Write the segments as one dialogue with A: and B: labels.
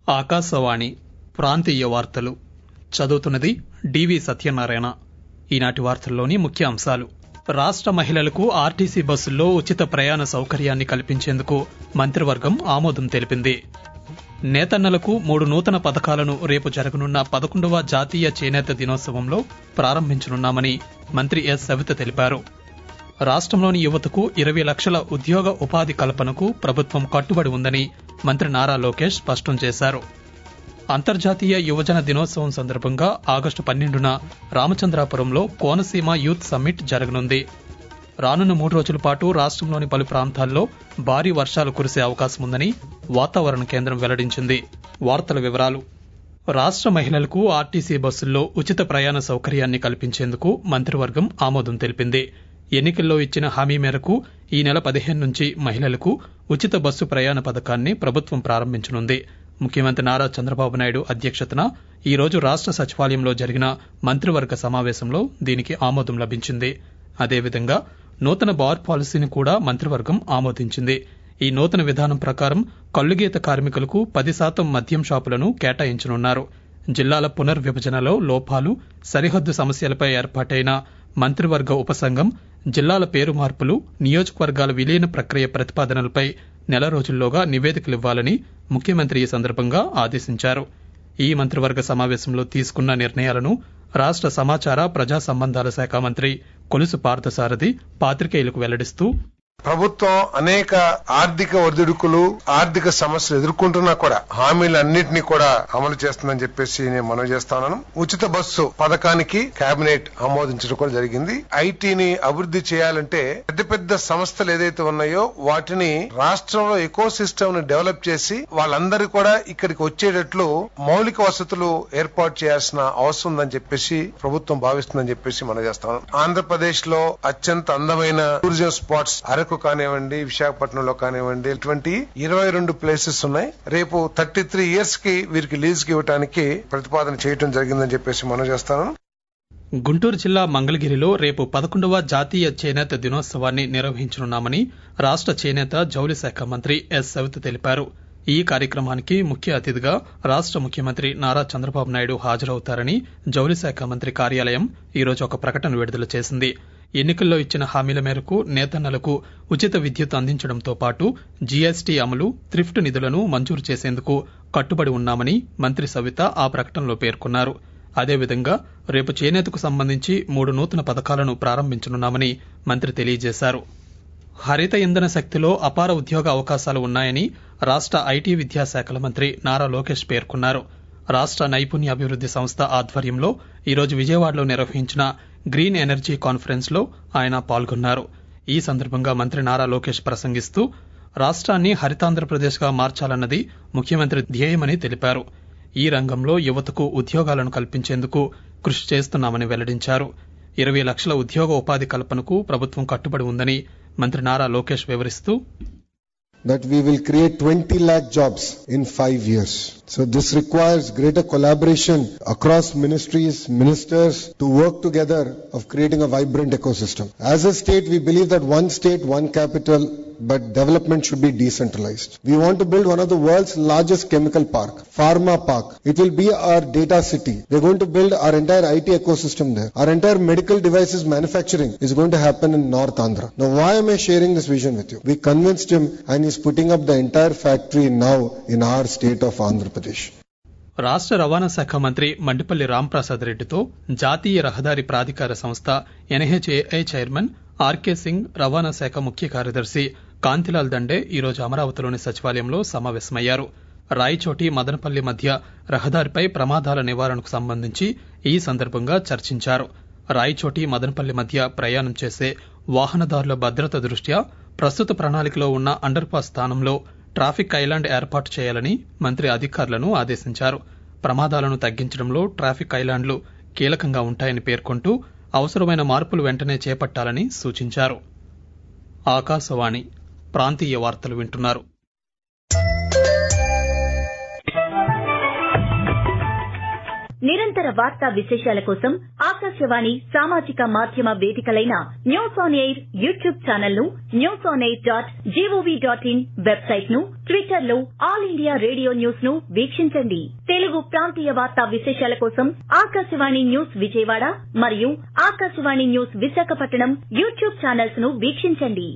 A: ఆకాశవాణి ప్రాంతీయ వార్తలు చదువుతున్నది డివి సత్యనారాయణ ఈనాటి వార్తల్లోని ముఖ్య అంశాలు రాష్ట మహిళలకు ఆర్టీసీ బస్సుల్లో ఉచిత ప్రయాణ సౌకర్యాన్ని కల్పించేందుకు మంత్రివర్గం ఆమోదం తెలిపింది నేతన్నలకు మూడు నూతన పథకాలను రేపు జరగనున్న పదకొండవ జాతీయ చేనేత దినోత్సవంలో ప్రారంభించనున్నామని మంత్రి ఎస్ సవిత తెలిపారు రాష్టంలోని యువతకు ఇరవై లక్షల ఉద్యోగ ఉపాధి కల్పనకు ప్రభుత్వం కట్టుబడి ఉందని మంత్రి నారా లోకేష్ స్పష్టం చేశారు అంతర్జాతీయ యువజన దినోత్సవం సందర్భంగా ఆగస్టు పన్నెండున రామచంద్రాపురంలో కోనసీమ యూత్ సమ్మిట్ జరగనుంది రానున్న మూడు రోజుల పాటు రాష్టంలోని పలు ప్రాంతాల్లో భారీ వర్షాలు కురిసే అవకాశం ఉందని వాతావరణ కేంద్రం వెల్లడించింది వార్తల వివరాలు రాష్ట మహిళలకు ఆర్టీసీ బస్సుల్లో ఉచిత ప్రయాణ సౌకర్యాన్ని కల్పించేందుకు మంత్రివర్గం ఆమోదం తెలిపింది ఎన్నికల్లో ఇచ్చిన హామీ మేరకు ఈ నెల పదిహేను నుంచి మహిళలకు ఉచిత బస్సు ప్రయాణ పథకాన్ని ప్రభుత్వం ప్రారంభించనుంది ముఖ్యమంత్రి నారా చంద్రబాబు నాయుడు అధ్యక్షతన ఈ రోజు రాష్ట సచివాలయంలో జరిగిన మంత్రివర్గ సమావేశంలో దీనికి ఆమోదం లభించింది అదేవిధంగా నూతన బార్ పాలసీని కూడా మంత్రివర్గం ఆమోదించింది ఈ నూతన విధానం ప్రకారం కల్లుగీత కార్మికులకు పది శాతం మద్యం షాపులను కేటాయించనున్నారు జిల్లాల పునర్విభజనలో లోపాలు సరిహద్దు సమస్యలపై ఏర్పాటైన మంత్రివర్గ ఉపసంఘం జిల్లాల పేరు మార్పులు నియోజకవర్గాల విలీన ప్రక్రియ ప్రతిపాదనలపై నెల రోజుల్లోగా నివేదికలివ్వాలని ముఖ్యమంత్రి ఈ సందర్భంగా ఆదేశించారు ఈ మంత్రివర్గ సమావేశంలో తీసుకున్న నిర్ణయాలను రాష్ట సమాచార ప్రజా సంబంధాల శాఖ మంత్రి కొలుసు పార్థసారథి పాత్రికేయులకు వెల్లడిస్తూ
B: ప్రభుత్వం అనేక ఆర్థిక ఒడిదుడుకులు ఆర్థిక సమస్యలు ఎదుర్కొంటున్నా కూడా హామీలన్నింటినీ కూడా అమలు చేస్తుందని చెప్పేసి నేను మనవి చేస్తాను ఉచిత బస్సు పథకానికి కేబినెట్ ఆమోదించడం కూడా జరిగింది ఐటీని అభివృద్ధి చేయాలంటే పెద్ద పెద్ద సంస్థలు ఏదైతే ఉన్నాయో వాటిని రాష్ట్రంలో ఎకో సిస్టమ్ ని డెవలప్ చేసి వాళ్ళందరూ కూడా ఇక్కడికి వచ్చేటట్లు మౌలిక వసతులు ఏర్పాటు చేయాల్సిన అవసరం ఉందని చెప్పేసి ప్రభుత్వం భావిస్తుందని చెప్పేసి మనం చేస్తాం ఆంధ్రప్రదేశ్ లో అత్యంత అందమైన టూరిజం స్పాట్స్ అరకు కానివ్వండి విశాఖపట్నంలో కానివ్వండి ఇటువంటి ఇరవై రెండు ప్లేసెస్ ఉన్నాయి రేపు థర్టీ త్రీ ఇయర్స్ కి వీరికి లీజ్ కి ఇవ్వడానికి ప్రతిపాదన చేయడం జరిగిందని చెప్పేసి మనం చేస్తాను
A: గుంటూరు జిల్లా మంగళగిరిలో రేపు పదకొండవ జాతీయ చేనేత దినోత్సవాన్ని నిర్వహించనున్నామని రాష్ట చేనేత జౌలి శాఖ మంత్రి ఎస్ సవిత తెలిపారు ఈ కార్యక్రమానికి ముఖ్య అతిథిగా రాష్ట ముఖ్యమంత్రి నారా చంద్రబాబు నాయుడు హాజరవుతారని జౌలి శాఖ మంత్రి కార్యాలయం ఈరోజు ఒక ప్రకటన విడుదల చేసింది ఎన్నికల్లో ఇచ్చిన హామీల మేరకు నేతన్నలకు ఉచిత విద్యుత్ అందించడంతో పాటు జీఎస్టీ అమలు థ్రిఫ్ట్ నిధులను మంజూరు చేసేందుకు కట్టుబడి ఉన్నామని మంత్రి సవిత ఆ ప్రకటనలో పేర్కొన్నారు అదేవిధంగా రేపు చేనేతకు సంబంధించి మూడు నూతన పథకాలను ప్రారంభించనున్నామని మంత్రి తెలియజేశారు హరిత ఇంధన శక్తిలో అపార ఉద్యోగ అవకాశాలు ఉన్నాయని రాష్ట ఐటీ విద్యాశాఖల మంత్రి నారా లోకేష్ పేర్కొన్నారు రాష్ట నైపుణ్యాభివృద్ది సంస్థ ఆధ్వర్యంలో ఈరోజు విజయవాడలో నిర్వహించిన గ్రీన్ ఎనర్జీ కాన్ఫరెన్స్ లో ఆయన పాల్గొన్నారు ఈ సందర్భంగా మంత్రి నారా లోకేష్ ప్రసంగిస్తూ రాష్ట్రాన్ని హరితాంధ్రప్రదేశ్ గా మార్చాలన్నది ముఖ్యమంత్రి ధ్యేయమని తెలిపారు ఈ రంగంలో యువతకు ఉద్యోగాలను కల్పించేందుకు కృషి చేస్తున్నామని వెల్లడించారు ఇరవై లక్షల ఉద్యోగ ఉపాధి కల్పనకు ప్రభుత్వం కట్టుబడి ఉందని మంత్రి నారా లోకేష్ వివరిస్తూ
C: that we will create 20 lakh jobs in five years. So this requires greater collaboration across ministries, ministers to work together of creating a vibrant ecosystem. As a state, we believe that one state, one capital, but development should be decentralized. We want to build one of the world's largest chemical park, Pharma Park. It will be our data city. We're going to build our entire IT ecosystem there. Our entire medical devices manufacturing is going to happen in North Andhra. Now, why am I sharing this vision with you? We convinced him and he's putting up the entire factory now in our state of Andhra Pradesh.
A: రాష్ట రవాణా శాఖ మంత్రి మండిపల్లి రాంప్రసాద్ రెడ్డితో జాతీయ రహదారి ప్రాధికార సంస్థ NHAI chairman RK Singh రవాణా శాఖ ముఖ్య కార్యదర్శి కాంతిలాల్ దండే ఈరోజు అమరావతిలోని సచివాలయంలో సమావేశమయ్యారు రాయచోటి మదనపల్లి మధ్య రహదారిపై ప్రమాదాల నివారణకు సంబంధించి ఈ సందర్భంగా చర్చించారు రాయచోటి మదనపల్లి మధ్య ప్రయాణం చేసే వాహనదారుల భద్రత దృష్ట్యా ప్రస్తుత ప్రణాళికలో ఉన్న అండర్ పాస్ స్థానంలో ట్రాఫిక్ ఐలాండ్ ఏర్పాటు చేయాలని మంత్రి అధికారులను ఆదేశించారు ప్రమాదాలను తగ్గించడంలో ట్రాఫిక్ ఐలాండ్లు కీలకంగా ఉంటాయని పేర్కొంటూ అవసరమైన మార్పులు వెంటనే చేపట్టాలని సూచించారు ఆకాశవాణి ప్రాంతీయ వార్తలు వింటున్నారు
D: నిరంతర వార్తా విశేషాల కోసం ఆకాశవాణి సామాజిక మాధ్యమ వేదికలైన news on air YouTube channel ను news on air dot gov dot in website ను ట్విట్టర్ లో ఆల్ ఇండియా రేడియో న్యూస్ ను వీక్షించండి తెలుగు ప్రాంతీయ వార్తా విశేషాల కోసం ఆకాశవాణి న్యూస్ విజయవాడ మరియు Akashvani news Visakhapatnam YouTube channels ను వీక్షించండి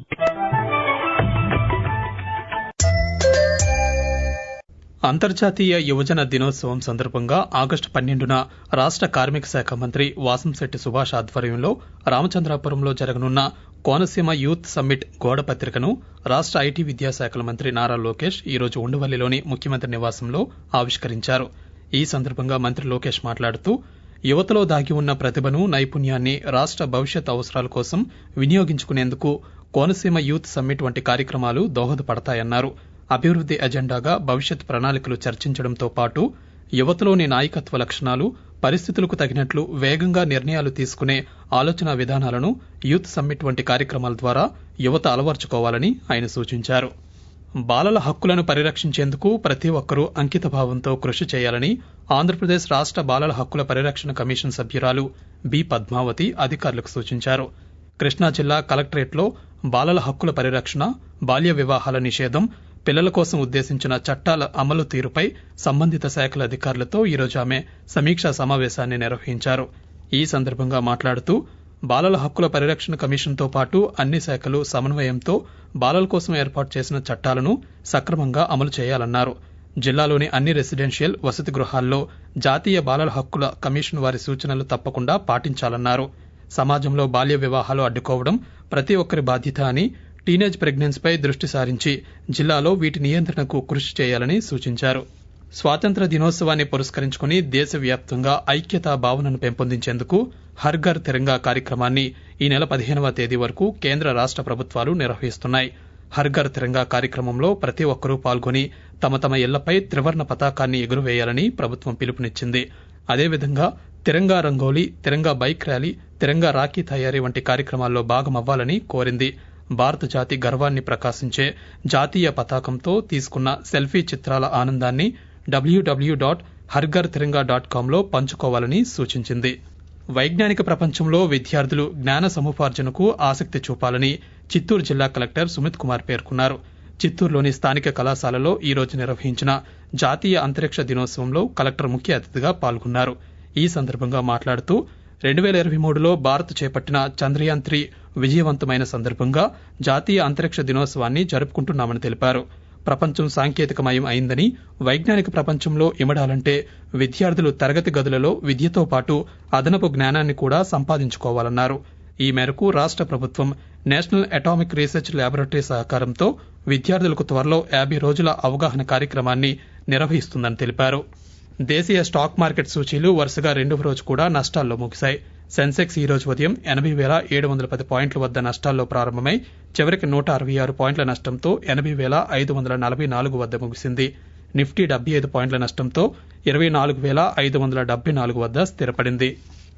A: అంతర్జాతీయ యువజన దినోత్సవం సందర్భంగా ఆగస్టు పన్నెండున రాష్ట కార్మిక శాఖ మంత్రి వాసంశెట్టి సుభాష్ ఆధ్వర్యంలో రామచంద్రాపురంలో జరగనున్న కోనసీమ యూత్ సమ్మిట్ గోడ పత్రికను రాష్ట ఐటీ విద్యాశాఖల మంత్రి నారా లోకేష్ ఈ రోజు ఉండవల్లిలోని ముఖ్యమంత్రి నివాసంలో ఆవిష్కరించారు ఈ సందర్భంగా మంత్రి లోకేష్ మాట్లాడుతూ యువతలో దాగి ఉన్న ప్రతిభను నైపుణ్యాన్ని రాష్ట భవిష్యత్ అవసరాల కోసం వినియోగించుకునేందుకు కోనసీమ యూత్ సమ్మిట్ వంటి కార్యక్రమాలు దోహదపడతాయన్నారు అభివృద్ది ఎజెండాగా భవిష్యత్ ప్రణాళికలు చర్చించడంతో పాటు యువతలోని నాయకత్వ లక్షణాలు పరిస్థితులకు తగినట్లు వేగంగా నిర్ణయాలు తీసుకునే ఆలోచన విధానాలను యూత్ సమ్మిట్ వంటి కార్యక్రమాల ద్వారా యువత అలవర్చుకోవాలని ఆయన సూచించారు బాలల హక్కులను పరిరక్షించేందుకు ప్రతి ఒక్కరూ అంకిత భావంతో కృషి చేయాలని ఆంధ్రప్రదేశ్ రాష్ట బాలల హక్కుల పరిరక్షణ కమిషన్ సభ్యురాలు బి పద్మావతి అధికారులకు సూచించారు కృష్ణా జిల్లా కలెక్టరేట్లో బాలల హక్కుల పరిరక్షణ బాల్య వివాహాల నిషేధం పిల్లల కోసం ఉద్దేశించిన చట్టాల అమలు తీరుపై సంబంధిత శాఖల అధికారులతో ఈరోజు ఆమె సమీక్షా సమావేశాన్ని నిర్వహించారు ఈ సందర్భంగా మాట్లాడుతూ బాలల హక్కుల పరిరక్షణ కమిషన్తో పాటు అన్ని శాఖలు సమన్వయంతో బాలల కోసం ఏర్పాటు చేసిన చట్టాలను సక్రమంగా అమలు చేయాలన్నారు జిల్లాలోని అన్ని రెసిడెన్షియల్ వసతి గృహాల్లో జాతీయ బాలల హక్కుల కమిషన్ వారి సూచనలు తప్పకుండా పాటించాలన్నారు సమాజంలో బాల్య వివాహాలు అడ్డుకోవడం ప్రతి ఒక్కరి బాధ్యత అని టీనేజ్ ప్రెగ్నెన్సీపై దృష్టి సారించి జిల్లాలో వీటి నియంత్రణకు కృషి చేయాలని సూచించారు స్వాతంత్ర దినోత్సవాన్ని పురస్కరించుకుని దేశవ్యాప్తంగా ఐక్యతా భావనను పెంపొందించేందుకు హర్ ఘర్ తిరంగా కార్యక్రమాన్ని ఈ నెల పదిహేనవ తేదీ వరకు కేంద్ర రాష్ట ప్రభుత్వాలు నిర్వహిస్తున్నాయి హర్ ఘర్ తిరంగా కార్యక్రమంలో ప్రతి ఒక్కరూ పాల్గొని తమ తమ ఇళ్లపై త్రివర్ణ పతాకాన్ని ఎగురవేయాలని ప్రభుత్వం పిలుపునిచ్చింది అదేవిధంగా తిరంగా రంగోలీ తిరంగా బైక్ ర్యాలీ తిరంగా రాఖీ తయారీ వంటి కార్యక్రమాల్లో భాగమవ్వాలని కోరింది భారత జాతి గర్వాన్ని ప్రకాశించే జాతీయ పతాకంతో తీసుకున్న సెల్ఫీ చిత్రాల ఆనందాన్ని డబ్ల్యూడబ్ల్యూ డాట్ హర్ఘర్ తిరంగా డాట్ కాంలో పంచుకోవాలని సూచించింది వైజ్ఞానిక ప్రపంచంలో విద్యార్థులు జ్ఞాన సముపార్జనకు ఆసక్తి చూపాలని చిత్తూరు జిల్లా కలెక్టర్ సుమిత్ కుమార్ పేర్కొన్నారు చిత్తూరులోని స్థానిక కళాశాలలో ఈ రోజు నిర్వహించిన జాతీయ అంతరిక్ష దినోత్సవంలో కలెక్టర్ ముఖ్య అతిథిగా పాల్గొన్నారు ఈ సందర్భంగా మాట్లాడుతూ రెండు వేల ఇరవై మూడులో భారత్ చేపట్టిన చంద్రయాన్ త్రీ విజయవంతమైన సందర్భంగా జాతీయ అంతరిక్ష దినోత్సవాన్ని జరుపుకుంటున్నామని తెలిపారు ప్రపంచం సాంకేతికమయం అయిందని వైజ్ఞానిక ప్రపంచంలో ఇమడాలంటే విద్యార్థులు తరగతి గదులలో విద్యతో పాటు అదనపు జ్ఞానాన్ని కూడా సంపాదించుకోవాలన్నారు ఈ మేరకు రాష్ట ప్రభుత్వం నేషనల్ అటామిక్ రీసెర్చ్ ల్యాబొరేటరీ సహకారంతో విద్యార్థులకు త్వరలో యాభై రోజుల అవగాహన కార్యక్రమాన్ని నిర్వహిస్తుందని తెలిపారు దేశీయ స్టాక్ మార్కెట్ సూచీలు వరుసగా రెండవ రోజు కూడా నష్టాల్లో ముగిశాయి సెన్సెక్స్ ఈ రోజు ఉదయం ఎనభై వేల ఏడు వందల పది పాయింట్ల వద్ద నష్టాల్లో ప్రారంభమై చివరికి నూట అరవై ఆరు పాయింట్ల నష్టంతో ఎనభై వేల ఐదు వందల నలభై నాలుగు వద్ద ముగిసింది నిఫ్టీ డెబ్బై ఐదు పాయింట్ల నష్టంతో ఇరవై నాలుగు వేల ఐదు వందల డెబ్బై నాలుగు వద్ద స్థిరపడింది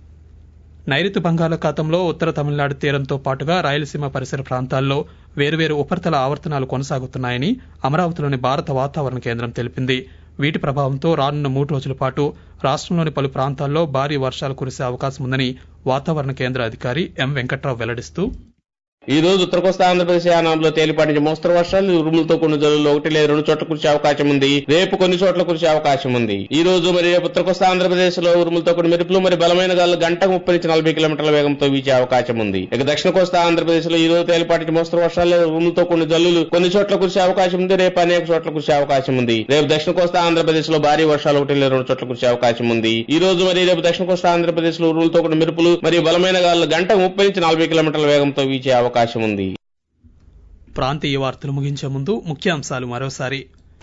A: నైరుతి బంగాళాఖాతంలో ఉత్తర తమిళనాడు తీరంతో పాటుగా రాయలసీమ పరిసర ప్రాంతాల్లో వేరువేరు ఉపరితల ఆవర్తనాలు కొనసాగుతున్నాయని అమరావతిలోని భారత వాతావరణ కేంద్రం తెలిపింది వీటి ప్రభావంతో రానున్న మూడు రోజుల పాటు రాష్ట్రంలోని పలు ప్రాంతాల్లో భారీ వర్షాలు కురిసే అవకాశం ఉందని వాతావరణ కేంద్ర అధికారి ఎం వెంకట్రావు వెల్లడిస్తూ
E: ఈ రోజు ఉత్తర కోస్తా ఆంధ్రప్రదేశ్ యానాంలో తేలిపాటి నుంచి మోస్తరు వర్షాలు ఉరుములతో కొన్ని జల్లులు ఒకటి లేదా రెండు చోట్ల కురిసే అవకాశం ఉంది రేపు కొన్ని చోట్ల కురిసే అవకాశం ఉంది ఈ రోజు మరి రేపు ఉత్తర కోస్తా ఆంధ్రప్రదేశ్ లో ఉరుములతో కొన్ని మెరుపులు మరి బలమైన గాలు గంటకు ముప్పై నుంచి నలభై కిలోమీటర్ల వేగంతో వీచే అవకాశం ఉంది ఇక దక్షిణ కోస్తా ఆంధ్రప్రదేశ్ లో ఈ రోజు తేలిపాటి నుంచి మోస్తరు వర్షాలు ఉరుములతో కొన్ని జల్లులు కొన్ని చోట్ల కురిసే అవకాశం ఉంది రేపు అనేక చోట్ల కురిసే అవకాశం ఉంది రేపు దక్షిణ కోస్తా ఆంధ్రప్రదేశ్ లో భారీ వర్షాలు ఒకటి లేదా రెండు చోట్ల కురిసే అవకాశం ఉంది ఈ రోజు మరి రేపు దక్షిణ కోస్తా ఆంధ్రప్రదేశ్ లో ఉరుములతో కొన్ని మెరుపులు మరియు బలమైన గాలు గంటకు ముప్పై నుంచి నలభై కిలోమీటర్ల వేగంతో వీచే అవకాశం ఉంది
A: ప్రాంతీయ వార్తలు ముగించే ముందు ముఖ్యాంశాలు మరోసారి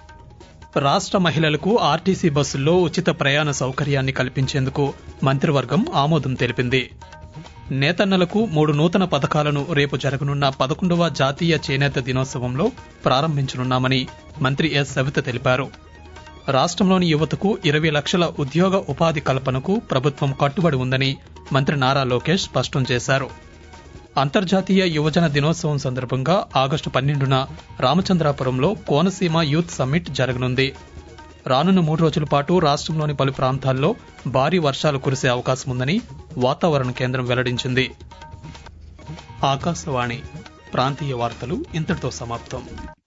A: రాష్ట్ర మహిళలకు ఆర్టీసీ బస్సుల్లో ఉచిత ప్రయాణ సౌకర్యాన్ని కల్పించేందుకు మంత్రివర్గం ఆమోదం తెలిపింది నేతన్నలకు మూడు నూతన పథకాలను రేపు జరగనున్న పదకొండవ జాతీయ చేనేత దినోత్సవంలో ప్రారంభించనున్నామని మంత్రి ఎస్ సవిత తెలిపారు రాష్ట్రంలోని యువతకు ఇరవై లక్షల ఉద్యోగ ఉపాధి కల్పనకు ప్రభుత్వం కట్టుబడి ఉందని మంత్రి నారా లోకేష్ స్పష్టం చేశారు అంతర్జాతీయ యువజన దినోత్సవం సందర్భంగా ఆగస్టు పన్నెండున రామచంద్రాపురంలో కోనసీమ యూత్ సమ్మిట్ జరగనుంది రానున్న మూడు రోజుల పాటు రాష్ట్రంలోని పలు ప్రాంతాల్లో భారీ వర్షాలు కురిసే అవకాశం ఉందని వాతావరణ కేంద్రం వెల్లడించింది ఆకాశవాణి ప్రాంతీయ వార్తలు ఇంతటితో సమాప్తం